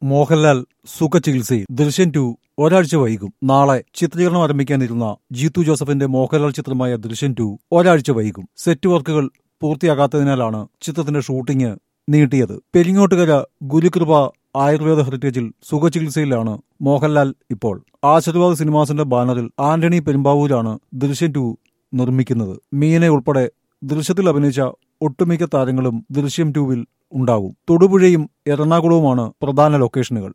മോഹൻലാൽ സുഖചികിത്സയിൽ ദൃശ്യം ടു ഒരാഴ്ച വൈകും നാളെ ചിത്രീകരണം ആരംഭിക്കാനിരുന്ന ജീത്തു ജോസഫിന്റെ മോഹൻലാൽ ചിത്രമായ ദൃശ്യം ടു ഒരാഴ്ച വൈകും സെറ്റ് വർക്കുകൾ പൂർത്തിയാകാത്തതിനാലാണ് ചിത്രത്തിന്റെ ഷൂട്ടിംഗ് നീട്ടിയത് പെരിങ്ങോട്ടുകര ഗുരുകൃപ ആയുർവേദ ഹെറിറ്റേജിൽ സുഖചികിത്സയിലാണ് മോഹൻലാൽ ഇപ്പോൾ ആശീർവാദ് സിനിമാസിന്റെ ബാനറിൽ ആന്റണി പെരുമ്പാവൂരാണ് ദൃശ്യം ടു നിർമ്മിക്കുന്നത് മീനെ ഉൾപ്പെടെ ദൃശ്യത്തിൽ അഭിനയിച്ച ഒട്ടുമിക്ക താരങ്ങളും ദൃശ്യം ടൂവിൽ ഉണ്ടാകും തൊടുപുഴയും എറണാകുളവുമാണ് പ്രധാന ലൊക്കേഷനുകൾ